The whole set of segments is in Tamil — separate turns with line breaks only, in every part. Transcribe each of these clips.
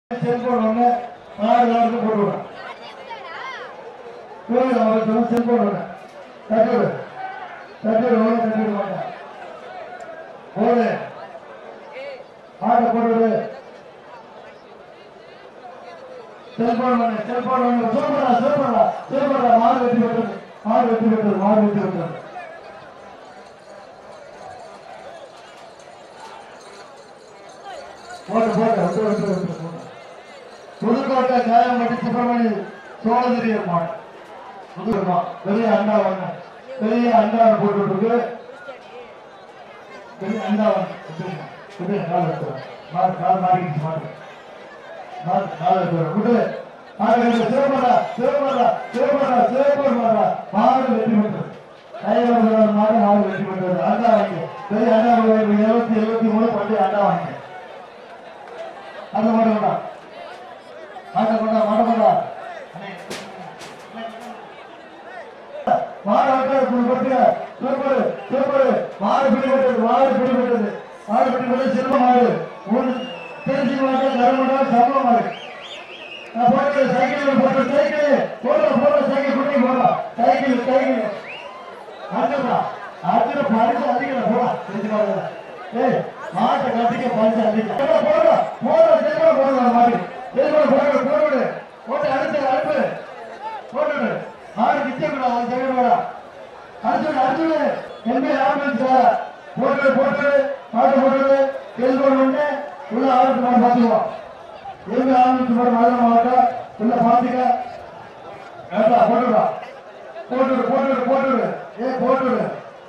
செல்போன் ஒண்ணு நாலு நாளுக்கு போட்டுவிடும் கோவில் அவருக்கு செல்போன் ஒண்ணு தட்டுடு தட்டுடு ஒண்ணு தட்டுடு மாட்டேன் போடு மாட்டை போட்டுவிடு செல்போன் ஒண்ணு செல்போன் ஒண்ணு சூப்பரா சூப்பரா சூப்பரா மாடு வெட்டி விட்டது மாடு வெட்டி விட்டது மாடு வெட்டி விட்டது போட்டு போட்டு விட்டு விட்டு விட்டு போட்டு புதுக்கோட்டை காயம்பட்டி சுப்பிரமணி சோழகிரி மாடு புதுக்கோட்டை பெரிய அண்டா ஒண்ணு பெரிய அண்டா போட்டு இருக்கு பெரிய அண்டா ஒண்ணு விட்டு கால் எடுத்துறேன் மாடு கால் மாறிக்கிச்சு மாடு மாடு கால் எடுத்துறேன் விட்டு மாடு சிவமரா சிவமரா சிவமரா சிவமரா மாடு வெற்றி பெற்றது கைவர் மாடு மாடு வெற்றி பெற்றது அண்டா வாங்கி பெரிய அண்டா இருபத்தி எழுபத்தி மூணு பள்ளி அண்டா வாங்கி அந்த மாடு கொண்டா மாட்டை கொண்டா மாட்டை கொண்டா மாடு ஆட்கள் கொடுத்து சூப்பர் சூப்பர் மாடு பிடிபட்டது மாடு பிடிபட்டது மாடு பிடிபட்டது சிறும மாடு மூணு திருச்சி மாடு கருமடா சம மாடு நான் போட்டு சைக்கிள் போட்டு சைக்கிள் போடுற போடுற சைக்கிள் குட்டி போடுறா சைக்கிள் சைக்கிள் அடுத்தா அடுத்த பரிசு அதிகம் போடா திருச்சி மாடு ஏய் மாட்டை கட்டிக்க பரிசு அதிகம் போடுற போடுற போடுற சைக்கிள் போடுற மாடு சைக்கிள் போடுற போடுற போட்டு அடுத்து அடுப்பு போட்டுடு மாடு நிச்சயம் அவன் சைக்கிள் போடா அர்ஜுன் அர்ஜுன் எங்க ஆம்புலன்ஸ் சார் போட்டு போட்டு மாட்டு போட்டு செல்போன் ஒண்ணு உள்ள ஆளுக்கு மாடு பாத்துக்குவோம் எங்க ஆம்புலன்ஸ் மாடு மதுரை மாவட்டம் உள்ள பாத்துக்க ஏட்டா போட்டுடா போட்டுடு போட்டுடு போட்டுடு ஏ போட்டுடு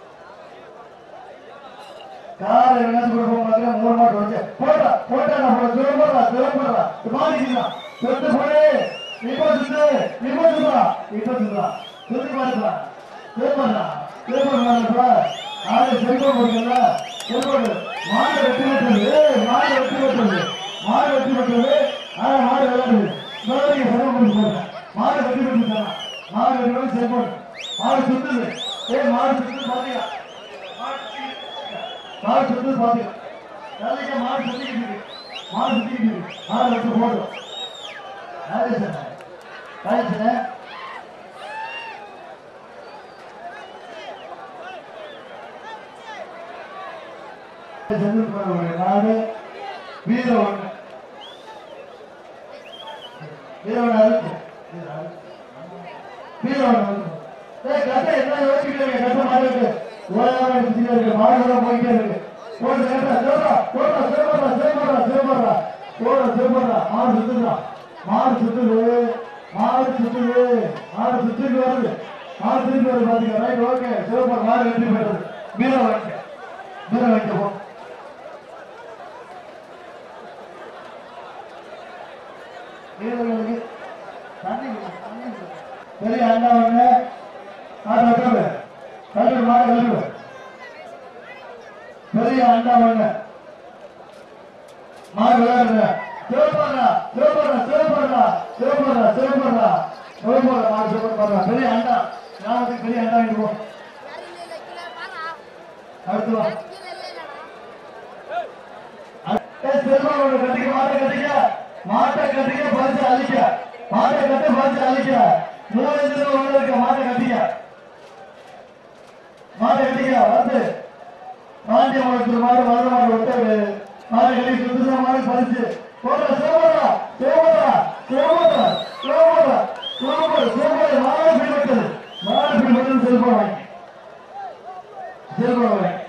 கார் எங்கேயாச்சும் கொடுப்போம் பார்த்தீங்கன்னா மூணு மாட்டு வச்சு போட்டா போட்டா நான் போட துரம் போடுறா துரம் போடுறா மாறிக்கிறா சொத்து போடு இப்போ சுத்து இப்போ சுத்துறா இப்போ சுத்துறா சுத்தி பாருங்களா திருப்பண்ணா திருப்பண்ணா ஆறு செல்போன் போடுங்கல்ல செல்போன் மாடு வெட்டி விட்டுறது மாடு வெட்டி விட்டுறது மாடு வெட்டி விட்டுறது ஆ மாடு விளையாடுது மறுபடியும் செல்போன் போட்டு போடுங்க மாடு வெட்டி விட்டுருக்கா மாடு வெட்டி விட்டு செல்போன் மாடு சுத்துது ஏ மாடு சுத்துது பாத்தீங்க மாடு சுத்திக்கிட்டு மாடு சுத்துது பாத்தீங்க வேலைக்கு மாடு சுத்திக்கிட்டு இருக்கு மாடு சுத்திக்கிட்டு இருக்கு மாடு வெட்டி போடும் ராஜேஷன் ராஜேஷன் நாடு வீர ஒண்ணு வீரவன் அறுத்து வீரவன் அறுத்து ஏய் கதை என்ன யோசிக்கிறீங்க கதை மாறி இருக்கு ஓயாம சுத்திட்டு இருக்கு மாடுகள போயிட்டே இருக்கு போடு கேட்டா சேவரா போடா சேவரா சேவரா சேவரா போடா சேவரா மாடு சுத்துறா மாடு சுத்துது மாடு சுத்துது மாடு சுத்திட்டு வருது மாடு சுத்திட்டு வருது பாத்தீங்க ரைட் ஓகே சேவரா மாடு வெற்றி பெற்றது வீர வைக்க வீர வைக்க போ வீரர்களுக்கு தண்ணி கொடு, தண்ணி கொடு. பெரிய அண்டா ஒண்ணு மாடு வைக்கிறது கழுவு மாடு கழுவு பெரிய அண்டா ஒண்ணு மாடு விளையாடுற சிவப்படுறா சிவப்படுறா சிவப்படுறா சிவப்படுறா சிவப்படுறா சிவப்படுறா மாடு சிவப்படுறா பெரிய அண்டா ஞாபகத்துக்கு பெரிய அண்டா வாங்கிட்டு போ அடுத்து வா ஏய், செல்வம் ஒண்ணு கட்டிக்க மாட்டை கட்டிக்க மாட்டை கட்டிக்க பறிச்சு அழிக்க மாட்டை கட்ட பறிச்சு அழிக்க மூணு இதுல ஒண்ணு இருக்க மாட்டை கட்டிக்க மாட்டை கட்டிக்க வந்து பாண்டிய மாட்டு மாடு மதுரை மாடு விட்டது மாடு கட்டி சுத்துற மாடு பறிச்சு போடுற சோமரா சோமரா சோமரா சோமரா சோமர் சோமர் மாடு பிடிபட்டது மாடு பிடிபட்டது செல்போன் வாங்கி செல்போன் வாங்கி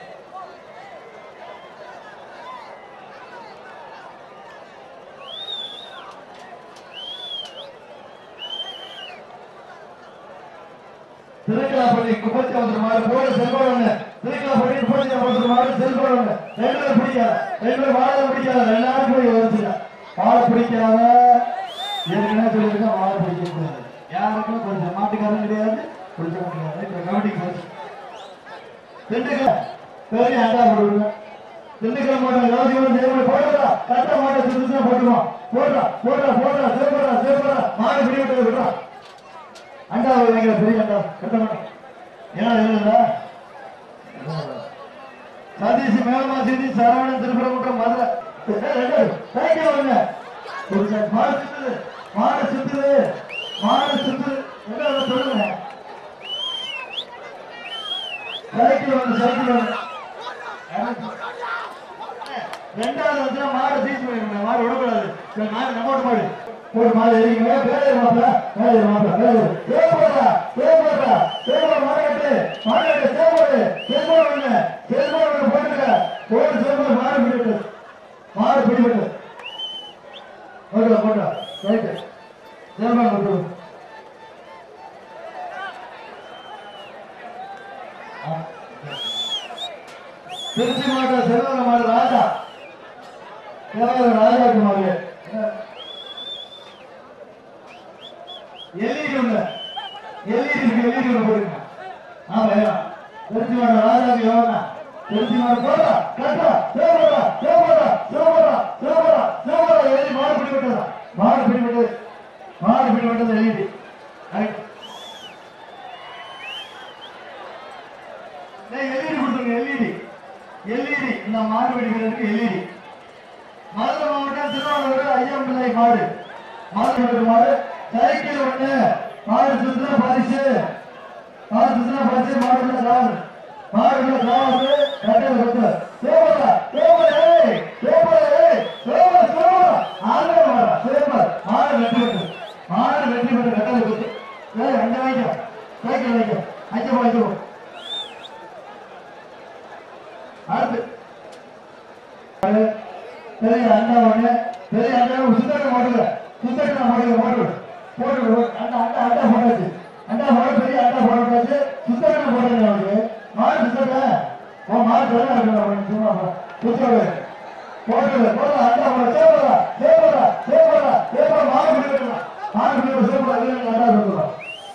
திருக்கலாப்பள்ளி குப்பத்தி வந்து மாடு போட செல்போன் ஒண்ணு திருக்கலாப்பள்ளி குப்பத்தி வந்து மாடு செல்போன் ஒண்ணு ரெண்டு பேரும் பிடிக்காத ரெண்டு பேரும் வாழை பிடிக்காத ரெண்டாயிரம் போய் வந்துச்சுங்க வாழை பிடிக்காத ஏற்கனவே சொல்லியிருக்கா வாழை பிடிக்க கூடாது யாருக்கும் கொஞ்சம் மாட்டுக்காரன் கிடையாது கொஞ்சம் கிடையாது இப்ப கவனிக்க போச்சு திண்டுக்கல் பெரிய அண்டா போடுங்க திண்டுக்கல் மாட்டோம் யோசிக்கணும் செய்யணும் போடுறா கட்ட மாட்டை சுத்துச்சுன்னா போட்டுருவோம் போடுறா போடுறா போடுறா சேப்படுறா சேப்படுறா மாடு பிடி விட்டு விடுறா அண்டா வைக்கிற பெரிய அண்டா கட்ட மாட்டோம் ஏன்னா இல்லைல்ல சதீஷ் மேலமா சதீஷ் சரவணன் திருப்பரங்குன்றம் மதுரை சைக்கிள் வாங்க ஒரு சார் மாடு சுத்துது மாடு சுத்துது மாடு சுத்துது என்ன அதை சொல்லுங்க சைக்கிள் வந்து சைக்கிள் வந்து ரெண்டாவது வந்து மாடு தீச்சு போயிருங்க மாடு விடக்கூடாது சரி, மாடு நம்ம ஓட்டு மாடு ஒரு மாடு எரிங்க பேரு மாப்பிள பேரு மாப்பிள பேரு தேவடா தேவடா தேவட மாடு கட்டு மாடு கட்டு தேவடு செல்போன் ஒண்ணு செல்போன் ஒண்ணு போட்டுக்க போட்டு செல்போன் மாடு பிடிவிட்டு மாடு பிடிவிட்டு போட்டு போட்டு ரைட்டு செல்போன் போட்டு திருச்சி மாவட்டம் செல்வர மாடு ராஜா செல்வர ராஜாக்கு மாடு எல்இடி ஒண்ணு எல்இடி இருக்கு எல்இடி ஒண்ணு போடுங்க ஆமா வேணும் திருச்சி மாவட்டம் ராஜாக்கு எவ்வளோ திருச்சி மாவட்டம் போடா கட்டா சேவரா சேவரா சேவரா சேவரா சேவரா எல்இடி மாடு பிடி விட்டதா மாடு பிடி விட்டது மாடு பிடி விட்டது எல்இடி ரைட் எல்இடி கொடுத்துருங்க எல்இடி எல்இடி இந்த மாடு வெடிக்கிறதுக்கு எல்இடி மதுரை மாவட்டம் திருவாரூர் ஐயம்பிள்ளை மாடு மாடு மாடு சைக்கிள் ஒண்ணு மாடு சுத்தின பரிசு மாடு சுத்தின பரிசு மாடுல காவல் மாடுல காவல் கட்டளை கொடுத்து சேவரா சேவரா ஏய் சேவரா ஏய் சேவரா சேவரா ஆண்டவ மாடா சேவரா மாடு வெற்றி பெற்று மாடு வெற்றி பெற்று கட்டளை கொடுத்து ஏய் அங்க வைக்க சைக்கிள் வைக்க அஞ்சு போ அஞ்சு போ அடுத்து பெரிய அண்ணா ஒண்ணு பெரிய அண்ணா சுத்தக்க மாட்டுல சுத்தக்க மாட்டுல போட்டு போட்டு விடு. அண்ணா அண்ணா அண்ணா போட்டாச்சு அண்ணா போட பெரிய அண்ணா போட்டாச்சு சுத்தக்க போட்டாச்சு அவனுக்கு மாடு சுத்தக்க உன் மாடு நல்லா இருக்கணும் அவனுக்கு சும்மா சுத்தக்க போட்டு போட அண்ணா போட சேவரா சேவரா சேவரா சேவரா மாடு பிடிக்கலாம் மாடு பிடிக்க சேவரா இல்லை அண்ணா சொல்லுவான்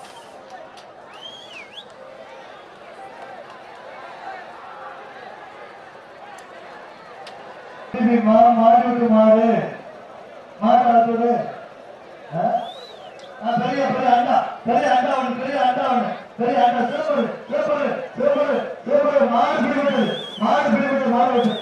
திருப்பி மா மாடு விட்டு மாடு மாடு அடுத்தது ஆ? ஆ, பெரிய பெரிய அண்டா பெரிய அண்டா ஒண்ணு பெரிய அண்டா ஒண்ணு பெரிய அண்டா சிவப்பரு சிவப்பரு சிவப்பரு சிவப்பரு மாடு பிடிபட்டது மாடு பிடிபட்டது மாடு விட்டு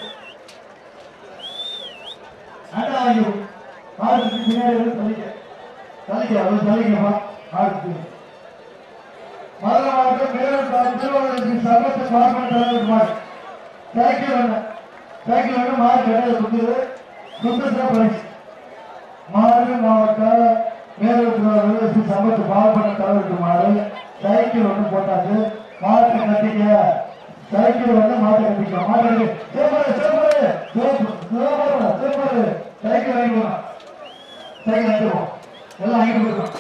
அண்டா வாங்கி மாடு சுத்தி பின்னாடி வந்து தள்ளிக்க தள்ளிக்க அவர் தள்ளிக்கப்பா மாடு சுத்தி மதுரை மாவட்டம் மேலும் திருவாரூர் சர்வத்து பார்ப்பன தலைவர் மாடு சைக்கிள் ஒண்ணு சைக்கிள் ஒண்ணு மாடு கடையில் சுத்துது சுத்தத்தை பரிசு மாடு மாவட்டம் மேலூர் சமத்து பால்பண்ண தலைவருக்கு மாடு சைக்கிள் ஒண்ணு போட்டாச்சு மாட்டை கட்டிக்க சைக்கிள் வந்து மாட்டை கட்டிக்க மாட்டை சேப்பரு சேப்பரு சேப்பரு சேப்பரு சைக்கிள் வாங்கி போகலாம் சைக்கிள் வாங்கிடுவோம் எல்லாம் வாங்கிட்டு போயிருக்கோம்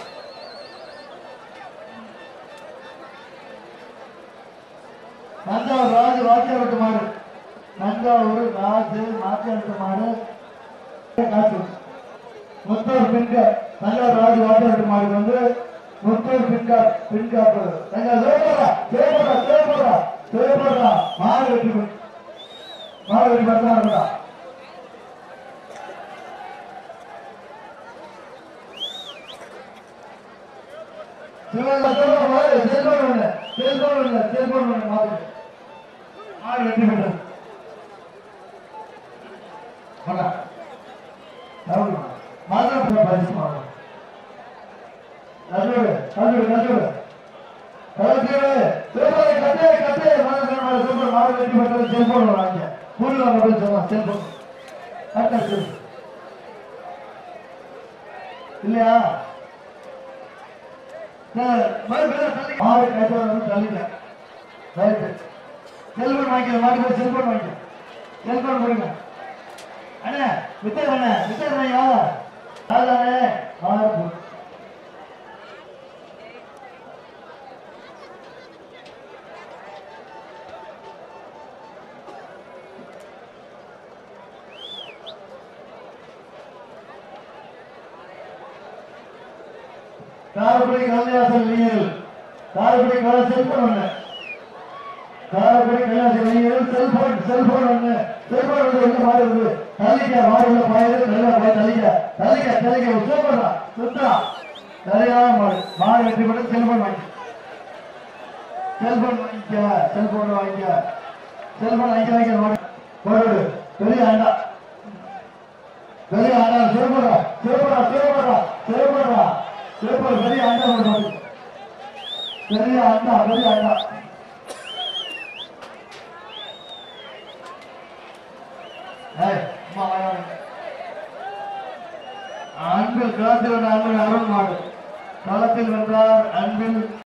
தஞ்சாவூர் ராஜு வாத்தியார் மாடு தஞ்சாவூர் ராஜு வாத்தியார் மாடு காசு முத்தூர் பின்கார் தஞ்சாவூர் ராஜு வாத்தியார் மாடு வந்து முத்தூர் பின்கார் பின்கார் தஞ்சாவூர் சேவரா சேவரா சேவரா மாடு வெட்டி போய் மாடு வெட்டி பார்த்தா இருக்கா சிவகங்கை செல்வம் மாடு செல்வம் ஒண்ணு செல்வம் ஒண்ணு செல்வம் ஒண்ணு மாடு மாடு வெட்டி போயிட்டார் வாடா. சாப்பிடு. மாதுளை பழம் பரிசு வாங்க. நடுவுல, நடுவுல, நடுவுல. கலத்திரு. சிவபாலை கட்டு, கட்டு. மாதுளை பழம் சூப்பர். மாடு வெட்டி போட்டது செல்போன் வாங்க. புல்லு வாங்க போய் சொல்லலாம், செல்போன். கரெக்டா சொல்லு. இல்லையா சரி, மறுபடியும் தள்ளிக்க. மாடு கட்டு வந்து தள்ளிக்க. ரைட்டு. செல்போன் வாங்கிக்க மாடு போய் செல்போன் வாங்கிக்க செல்போன் கொடுங்க அண்ணே வித்தர் அண்ணே வித்தர் அண்ணே வா அதானே மாறு காரக்குடி கலைஞாசன் நீர் காரக்குடி கலை செல்போன் ஒண்ணு காரக்குடி கலைஞாசன் நீர் செல்போன் செல்போன் ஒண்ணு செல்போன் வந்து எங்க மாறுது தள்ளிக்க மாடுல பாயுது நல்லா போய் தள்ளிக்க தள்ளிக்க தள்ளிக்க சூப்பரா சுத்தா சரியான மாடு மாடு வெற்றி போட்டு செல்போன் வாங்கி செல்போன் வாங்கிக்க செல்போன் வாங்கிக்க செல்போன் வாங்கி வாங்கிக்க மாடு போடு பெரிய ஆண்டா பெரிய அண்ணா சிவபுரா சிவபுரா சிவபுரா சிவபுரா சிவபுரா பெரிய அண்ணா ஒரு மாதிரி பெரிய அண்ணா பெரிய அண்ணா ஏய், அம்மா வாயா. அன்பில் களத்தில் அன்பில் அருள் மாடு களத்தில் வென்றார் அன்பில்